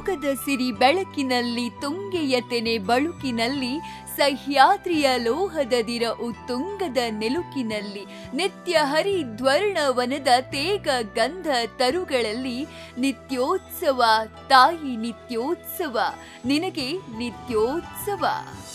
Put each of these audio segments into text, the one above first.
ಮೋಗದ ಸಿರಿ ಬೆಳಕಿನಲ್ಲಿ ತುಂಗೆಯ ತೆನೆ ಬಳುಕಿನಲ್ಲಿ ಸಹ್ಯಾದ್ರಿಯ ಲೋಹದ ದಿರ ಉತ್ತುಂಗದ ನೆಲುಕಿನಲ್ಲಿ ನಿತ್ಯ ಹರಿದ್ವರ್ಣ ವನದ ತೇಗ ಗಂಧ ತರುಗಳಲ್ಲಿ ನಿತ್ಯೋತ್ಸವ ತಾಯಿ ನಿತ್ಯೋತ್ಸವ ನಿನಗೆ ನಿತ್ಯೋತ್ಸವ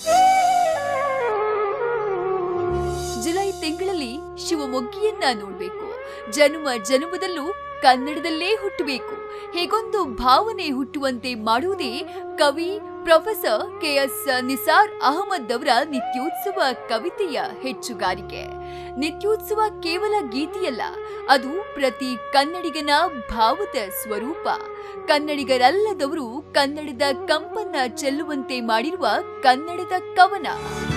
ಜುಲೈ ತಿಂಗಳಲ್ಲಿ ಶಿವಮೊಗ್ಗಿಯನ್ನ ನೋಡ್ಬೇಕು ಜನ್ಮ ಜನ್ಮದಲ್ಲೂ ಕನ್ನಡದಲ್ಲೇ ಹುಟ್ಟಬೇಕು ಹೇಗೊಂದು ಭಾವನೆ ಹುಟ್ಟುವಂತೆ ಮಾಡುವುದೇ ಕವಿ ಪ್ರೊಫೆಸರ್ ಕೆಎಸ್ ನಿಸಾರ್ ಅಹಮದ್ ಅವರ ನಿತ್ಯೋತ್ಸವ ಕವಿತೆಯ ಹೆಚ್ಚುಗಾರಿಕೆ ನಿತ್ಯೋತ್ಸವ ಕೇವಲ ಗೀತೆಯಲ್ಲ ಅದು ಪ್ರತಿ ಕನ್ನಡಿಗನ ಭಾವದ ಸ್ವರೂಪ ಕನ್ನಡಿಗರಲ್ಲದವರು ಕನ್ನಡದ ಕಂಪನ್ನ ಚೆಲ್ಲುವಂತೆ ಮಾಡಿರುವ ಕನ್ನಡದ ಕವನ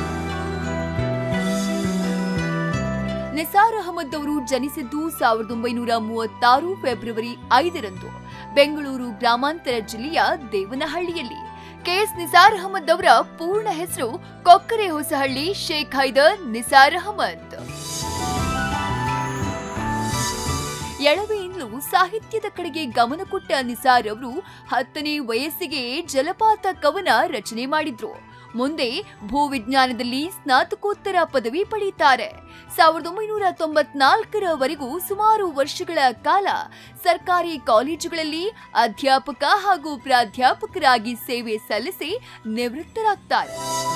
ನಿಸಾರ್ ಅಹಮದ್ ಅವರು ಜನಿಸಿದ್ದು ಸಾವಿರದ ಒಂಬೈನೂರ ಮೂವತ್ತಾರು ಫೆಬ್ರವರಿ ಐದರಂದು ಬೆಂಗಳೂರು ಗ್ರಾಮಾಂತರ ಜಿಲ್ಲೆಯ ದೇವನಹಳ್ಳಿಯಲ್ಲಿ ಕೆಎಸ್ ನಿಸಾರ್ ಅಹಮದ್ ಅವರ ಪೂರ್ಣ ಹೆಸರು ಕೊಕ್ಕರೆ ಹೊಸಹಳ್ಳಿ ಶೇಖ್ ಹೈದರ್ ನಿಸಾರ್ ಅಹಮದ್ ಎಳವೆಯಿಂದಲೂ ಸಾಹಿತ್ಯದ ಕಡೆಗೆ ಗಮನ ಕೊಟ್ಟ ನಿಸಾರ್ ಅವರು ಹತ್ತನೇ ವಯಸ್ಸಿಗೆ ಜಲಪಾತ ಕವನ ರಚನೆ ಮಾಡಿದ್ರು ಮುಂದೆ ಭೂವಿಜ್ಞಾನದಲ್ಲಿ ಸ್ನಾತಕೋತ್ತರ ಪದವಿ ಪಡೆಯುತ್ತಾರೆ ಸಾವಿರದ ಒಂಬೈನೂರ ತೊಂಬತ್ನಾಲ್ಕರವರೆಗೂ ಸುಮಾರು ವರ್ಷಗಳ ಕಾಲ ಸರ್ಕಾರಿ ಕಾಲೇಜುಗಳಲ್ಲಿ ಅಧ್ಯಾಪಕ ಹಾಗೂ ಪ್ರಾಧ್ಯಾಪಕರಾಗಿ ಸೇವೆ ಸಲ್ಲಿಸಿ ನಿವೃತ್ತರಾಗ್ತಾರೆ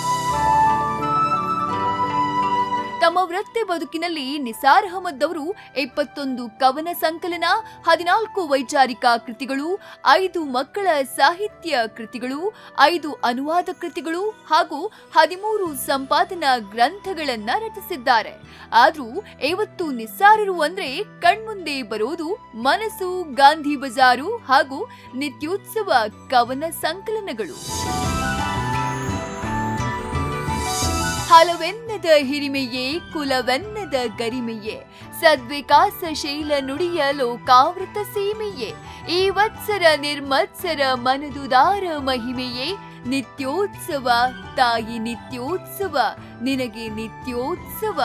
ತಮ್ಮ ವೃತ್ತಿ ಬದುಕಿನಲ್ಲಿ ನಿಸಾರ್ ಅಹಮದ್ ಅವರು ಇಪ್ಪತ್ತೊಂದು ಕವನ ಸಂಕಲನ ಹದಿನಾಲ್ಕು ವೈಚಾರಿಕ ಕೃತಿಗಳು ಐದು ಮಕ್ಕಳ ಸಾಹಿತ್ಯ ಕೃತಿಗಳು ಐದು ಅನುವಾದ ಕೃತಿಗಳು ಹಾಗೂ ಹದಿಮೂರು ಸಂಪಾದನಾ ಗ್ರಂಥಗಳನ್ನ ರಚಿಸಿದ್ದಾರೆ ಆದ್ರೂ ಇವತ್ತು ನಿಸ್ಸಾರರು ಅಂದ್ರೆ ಕಣ್ಮುಂದೆ ಬರೋದು ಮನಸ್ಸು ಗಾಂಧಿ ಬಜಾರು ಹಾಗೂ ನಿತ್ಯೋತ್ಸವ ಕವನ ಸಂಕಲನಗಳು ಹಲವೆನ್ನದ ಹಿರಿಮೆಯೇ ಕುಲವೆನ್ನದ ಗರಿಮೆಯೇ ಸದ್ವಿಕಾಸಶೀಲ ನುಡಿಯ ಲೋಕಾವೃತ ಸೀಮೆಯೇ ಈ ವತ್ಸರ ನಿರ್ಮತ್ಸರ ಮನದುದಾರ ಮಹಿಮೆಯೇ ನಿತ್ಯೋತ್ಸವ ತಾಯಿ ನಿತ್ಯೋತ್ಸವ ನಿನಗೆ ನಿತ್ಯೋತ್ಸವ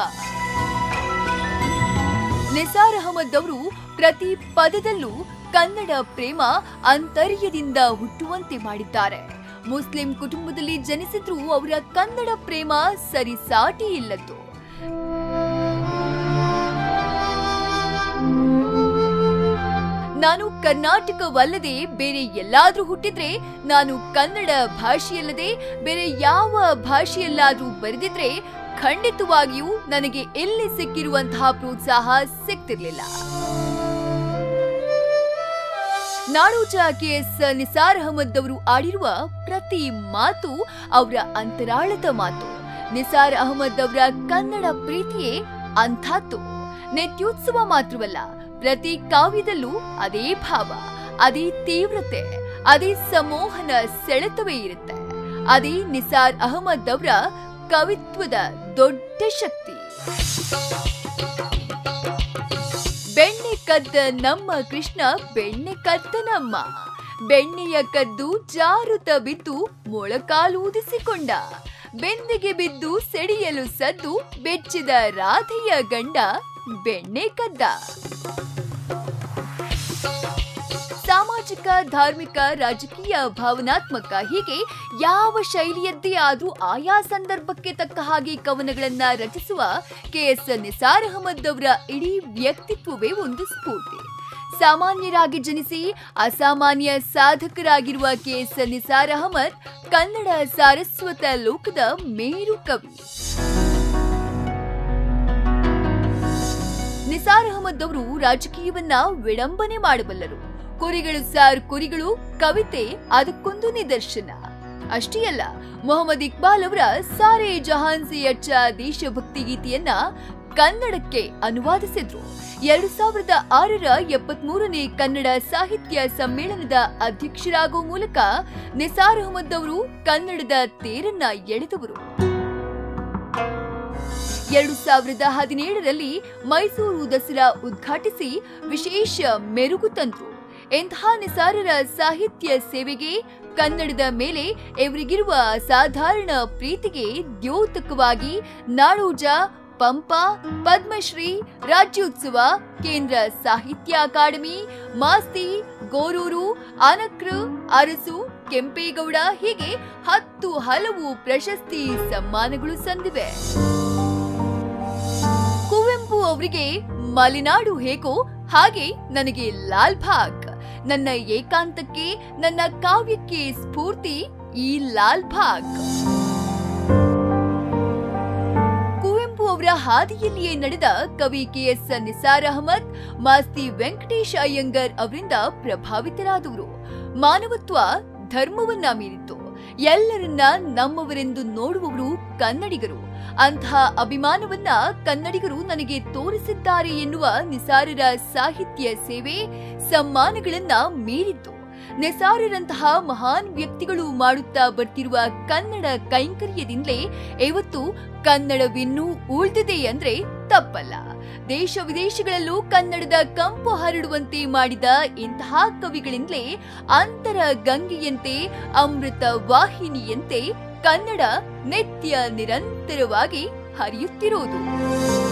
ನಿಸಾರ್ ಅಹಮದ್ ಅವರು ಪ್ರತಿ ಪದದಲ್ಲೂ ಕನ್ನಡ ಪ್ರೇಮ ಅಂತರ್ಯದಿಂದ ಹುಟ್ಟುವಂತೆ ಮಾಡಿದ್ದಾರೆ ಮುಸ್ಲಿಂ ಕುಟುಂಬದಲ್ಲಿ ಜನಿಸಿದ್ರೂ ಅವರ ಕನ್ನಡ ಪ್ರೇಮ ಸರಿಸಾಟಿ ಇಲ್ಲದ್ದು ನಾನು ಕರ್ನಾಟಕವಲ್ಲದೆ ಬೇರೆ ಎಲ್ಲಾದ್ರೂ ಹುಟ್ಟಿದ್ರೆ ನಾನು ಕನ್ನಡ ಭಾಷೆಯಲ್ಲದೆ ಬೇರೆ ಯಾವ ಭಾಷೆಯಲ್ಲಾದ್ರೂ ಬರೆದಿದ್ರೆ ಖಂಡಿತವಾಗಿಯೂ ನನಗೆ ಎಲ್ಲಿ ಸಿಕ್ಕಿರುವಂತಹ ಪ್ರೋತ್ಸಾಹ ಸಿಗ್ತಿರ್ಲಿಲ್ಲ ನಾಡೋಜ ಕೆಎಸ್ ನಿಸಾರ್ ಅಹಮದ್ ಅವರು ಆಡಿರುವ ಪ್ರತಿ ಮಾತು ಅವರ ಅಂತರಾಳದ ಮಾತು ನಿಸಾರ್ ಅಹಮದ್ ಅವರ ಕನ್ನಡ ಪ್ರೀತಿಯೇ ಅಂಥದ್ದು ನಿತ್ಯೋತ್ಸವ ಮಾತ್ರವಲ್ಲ ಪ್ರತಿ ಕಾವ್ಯದಲ್ಲೂ ಅದೇ ಭಾವ ಅದೇ ತೀವ್ರತೆ ಅದೇ ಸಮೋಹನ ಸೆಳೆತವೇ ಇರುತ್ತೆ ಅದೇ ನಿಸಾರ್ ಅಹಮದ್ ಅವರ ಕವಿತ್ವದ ದೊಡ್ಡ ಶಕ್ತಿ ಬೆಣ್ಣೆ ಕದ್ದ ನಮ್ಮ ಕೃಷ್ಣ ಬೆಣ್ಣೆ ಕದ್ದ ನಮ್ಮ ಬೆಣ್ಣೆಯ ಕದ್ದು ಜಾರುತ್ತ ಬಿದ್ದು ಮೊಳಕಾಲೂದಿಸಿಕೊಂಡ ಬೆಂದಿಗೆ ಬಿದ್ದು ಸೆಡಿಯಲು ಸದ್ದು ಬೆಚ್ಚಿದ ರಾಧೆಯ ಗಂಡ ಬೆಣ್ಣೆ ಕದ್ದ ಸಾಮಾಜಿಕ ಧಾರ್ಮಿಕ ರಾಜಕೀಯ ಭಾವನಾತ್ಮಕ ಹೀಗೆ ಯಾವ ಶೈಲಿಯದ್ದೇ ಆದ್ರೂ ಆಯಾ ಸಂದರ್ಭಕ್ಕೆ ತಕ್ಕ ಹಾಗೆ ಕವನಗಳನ್ನ ರಚಿಸುವ ಕೆಎಸ್ ನಿಸಾರ್ ಅಹಮದ್ ಅವರ ಇಡೀ ವ್ಯಕ್ತಿತ್ವವೇ ಒಂದು ಸ್ಫೂರ್ತಿ ಸಾಮಾನ್ಯರಾಗಿ ಜನಿಸಿ ಅಸಾಮಾನ್ಯ ಸಾಧಕರಾಗಿರುವ ಕೆಎಸ್ ನಿಸಾರ್ ಅಹಮದ್ ಕನ್ನಡ ಸಾರಸ್ವತ ಲೋಕದ ಮೇರು ಕವಿ ನಿಸಾರ್ ಅಹಮದ್ ಅವರು ರಾಜಕೀಯವನ್ನ ವಿಡಂಬನೆ ಮಾಡಬಲ್ಲರು ಕುರಿಗಳು ಸಾರ್ ಕುರಿಗಳು ಕವಿತೆ ಅದಕ್ಕೊಂದು ನಿದರ್ಶನ ಅಷ್ಟೇ ಅಲ್ಲ ಮೊಹಮ್ಮದ್ ಇಕ್ಬಾಲ್ ಅವರ ಸಾರೆ ಜಹಾನ್ ಸಿ ಅಚ್ಚ ದೇಶಭಕ್ತಿ ಗೀತೆಯನ್ನ ಕನ್ನಡಕ್ಕೆ ಅನುವಾದಿಸಿದ್ರು ಎರಡು ಸಾವಿರದ ಆರರ ಎಪ್ಪತ್ಮೂರನೇ ಕನ್ನಡ ಸಾಹಿತ್ಯ ಸಮ್ಮೇಳನದ ಅಧ್ಯಕ್ಷರಾಗುವ ಮೂಲಕ ನಿಸಾರ್ ಅಹಮದ್ ಅವರು ಕನ್ನಡದ ತೇರನ್ನ ಎಳೆದವರು ಎರಡು ಸಾವಿರದ ಹದಿನೇಳರಲ್ಲಿ ಮೈಸೂರು ದಸರಾ ಉದ್ಘಾಟಿಸಿ ವಿಶೇಷ ಮೆರುಗು ತಂದ್ರು ಎಂತಹ ನಿಸಾರರ ಸಾಹಿತ್ಯ ಸೇವೆಗೆ ಕನ್ನಡದ ಮೇಲೆ ಇವರಿಗಿರುವ ಅಸಾಧಾರಣ ಪ್ರೀತಿಗೆ ದ್ಯೋತಕವಾಗಿ ನಾಡೋಜ ಪಂಪ ಪದ್ಮಶ್ರೀ ರಾಜ್ಯೋತ್ಸವ ಕೇಂದ್ರ ಸಾಹಿತ್ಯ ಅಕಾಡೆಮಿ ಮಾಸ್ತಿ ಗೋರೂರು ಅನಕ್ರ ಅರಸು ಕೆಂಪೇಗೌಡ ಹೀಗೆ ಹತ್ತು ಹಲವು ಪ್ರಶಸ್ತಿ ಸಮ್ಮಾನಗಳು ಸಂದಿವೆ ಕುವೆಂಪು ಅವರಿಗೆ ಮಲೆನಾಡು ಹೇಗೋ ಹಾಗೆ ನನಗೆ ಲಾಲ್ ಬಾಗ್ ನನ್ನ ಏಕಾಂತಕ್ಕೆ ನನ್ನ ಕಾವ್ಯಕ್ಕೆ ಸ್ಫೂರ್ತಿ ಈ ಲಾಲ್ ಬಾಗ್ ಕುವೆಂಪು ಅವರ ಹಾದಿಯಲ್ಲಿಯೇ ನಡೆದ ಕವಿ ಕೆ ಎಸ್ ನಿಸಾರ್ ಅಹಮದ್ ಮಾಸ್ತಿ ವೆಂಕಟೇಶ್ ಅಯ್ಯಂಗರ್ ಅವರಿಂದ ಪ್ರಭಾವಿತರಾದವರು ಮಾನವತ್ವ ಧರ್ಮವನ್ನ ಮೀರಿತ್ತು ಎಲ್ಲರನ್ನ ನಮ್ಮವರೆಂದು ನೋಡುವವರು ಕನ್ನಡಿಗರು ಅಂತಹ ಅಭಿಮಾನವನ್ನ ಕನ್ನಡಿಗರು ನನಗೆ ತೋರಿಸಿದ್ದಾರೆ ಎನ್ನುವ ನಿಸಾರರ ಸಾಹಿತ್ಯ ಸೇವೆ ಸಮ್ಮಾನಗಳನ್ನ ಮೀರಿತ್ತು ನಿಸಾರರಂತಹ ಮಹಾನ್ ವ್ಯಕ್ತಿಗಳು ಮಾಡುತ್ತಾ ಬರ್ತಿರುವ ಕನ್ನಡ ಕೈಂಕರ್ಯದಿಂದಲೇ ಇವತ್ತು ಕನ್ನಡವಿನ್ನೂ ಉಳಿದಿದೆ ಅಂದ್ರೆ ತಪ್ಪಲ್ಲ ದೇಶ ವಿದೇಶಗಳಲ್ಲೂ ಕನ್ನಡದ ಕಂಪು ಹರಡುವಂತೆ ಮಾಡಿದ ಇಂತಹ ಕವಿಗಳಿಂದಲೇ ಅಂತರ ಗಂಗೆಯಂತೆ ಅಮೃತ ವಾಹಿನಿಯಂತೆ ಕನ್ನಡ ನಿತ್ಯ ನಿರಂತರವಾಗಿ ಹರಿಯುತ್ತಿರುವುದು